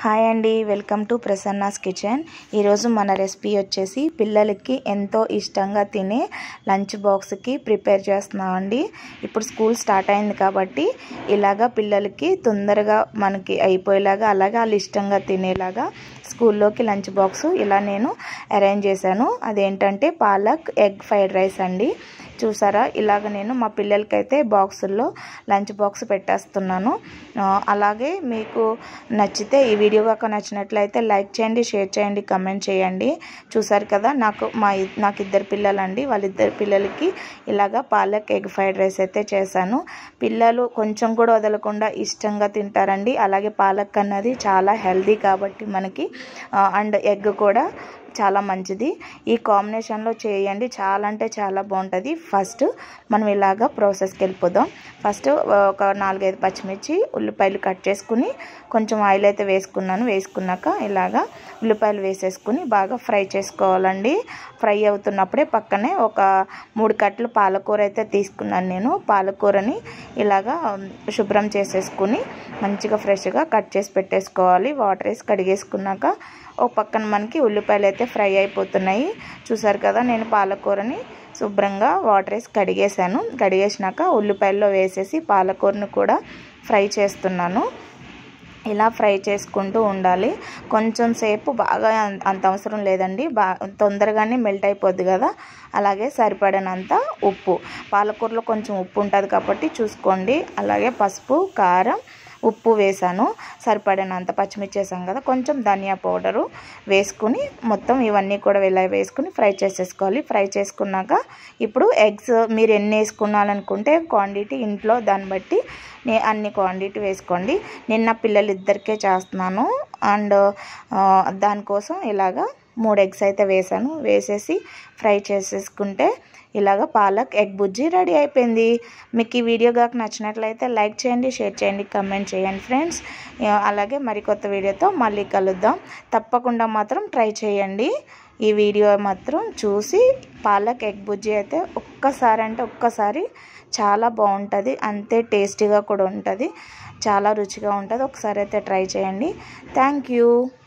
hi అండి welcome to Prasanna's kitchen ఈరోజు మన రెసిపీ వచ్చేసి పిల్లలకి ఎంతో ఇష్టంగా తినే లంచ్ బాక్స్కి ప్రిపేర్ చేస్తున్నాం అండి ఇప్పుడు స్కూల్ స్టార్ట్ అయింది కాబట్టి ఇలాగా పిల్లలకి తొందరగా మనకి అయిపోయేలాగా అలాగే వాళ్ళు ఇష్టంగా తినేలాగా స్కూల్లోకి లంచ్ బాక్స్ ఇలా నేను అరేంజ్ చేశాను అదేంటంటే పాలక్ ఎగ్ ఫ్రైడ్ రైస్ అండి చూసారా ఇలాగ నేను మా పిల్లలకైతే బాక్సుల్లో లంచ్ బాక్స్ పెట్టేస్తున్నాను అలాగే మీకు నచ్చితే ఈ వీడియో కాక నచ్చినట్లయితే లైక్ చేయండి షేర్ చేయండి కమెంట్ చేయండి చూసారు కదా నాకు మా నాకు ఇద్దరు పిల్లలండి వాళ్ళిద్దరు పిల్లలకి ఇలాగ పాలక్ ఎగ్ ఫ్రైడ్ రైస్ అయితే చేశాను పిల్లలు కొంచెం కూడా వదలకుండా ఇష్టంగా తింటారండి అలాగే పాలక్ అన్నది చాలా హెల్దీ కాబట్టి మనకి అండ్ ఎగ్ కూడా చాలా మంచిది ఈ కాంబినేషన్లో చేయండి చాలా అంటే చాలా బాగుంటుంది ఫస్ట్ మనం ఇలాగ ప్రాసెస్కి వెళ్ళిపోదాం ఫస్ట్ ఒక నాలుగైదు పచ్చిమిర్చి ఉల్లిపాయలు కట్ చేసుకుని కొంచెం ఆయిల్ అయితే వేసుకున్నాను వేసుకున్నాక ఇలాగా ఉల్లిపాయలు వేసేసుకుని బాగా ఫ్రై చేసుకోవాలండి ఫ్రై అవుతున్నప్పుడే పక్కనే ఒక మూడు కట్టలు పాలకూర అయితే తీసుకున్నాను నేను పాలకూరని ఇలాగా శుభ్రం చేసేసుకుని మంచిగా ఫ్రెష్గా కట్ చేసి పెట్టేసుకోవాలి వాటర్ వేసి కడిగేసుకున్నాక ఒక పక్కన మనకి ఉల్లిపాయలు అయితే ఫ్రై అయిపోతున్నాయి చూసారు కదా నేను పాలకూరని శుభ్రంగా వాటర్ వేసి కడిగేసాను కడిగేసినాక ఉల్లిపాయల్లో వేసేసి పాలకూరను కూడా ఫ్రై చేస్తున్నాను ఇలా ఫ్రై చేసుకుంటూ ఉండాలి కొంచెం సేపు బాగా అంత అవసరం లేదండి బా తొందరగానే మెల్ట్ అయిపోద్ది కదా అలాగే సరిపడినంత ఉప్పు పాలకూరలో కొంచెం ఉప్పు ఉంటుంది కాబట్టి చూసుకోండి అలాగే పసుపు కారం ఉప్పు వేసాను సరిపడినంత పచ్చిమిర్చి వేసాం కదా కొంచెం ధనియా పౌడరు వేసుకుని మొత్తం ఇవన్నీ కూడా ఇలా వేసుకుని ఫ్రై చేసేసుకోవాలి ఫ్రై చేసుకున్నాక ఇప్పుడు ఎగ్స్ మీరు ఎన్ని వేసుకున్నాలనుకుంటే క్వాంటిటీ ఇంట్లో దాన్ని బట్టి అన్ని క్వాంటిటీ వేసుకోండి నిన్న పిల్లలు ఇద్దరికే చేస్తున్నాను అండ్ దానికోసం ఇలాగా మూడు ఎగ్స్ అయితే వేసాను వేసేసి ఫ్రై చేసేసుకుంటే ఇలాగ పాలక్ ఎగ్ బుజ్జి రెడీ అయిపోయింది మీకు ఈ వీడియో కాక నచ్చినట్లయితే లైక్ చేయండి షేర్ చేయండి కమెంట్ చేయండి ఫ్రెండ్స్ అలాగే మరికొత్త వీడియోతో మళ్ళీ కలుద్దాం తప్పకుండా మాత్రం ట్రై చేయండి ఈ వీడియో మాత్రం చూసి పాలక్ ఎగ్ బుజ్జి అయితే ఒక్కసారి అంటే ఒక్కసారి చాలా బాగుంటుంది అంతే టేస్టీగా కూడా ఉంటుంది చాలా రుచిగా ఉంటుంది ఒకసారి అయితే ట్రై చేయండి థ్యాంక్ యూ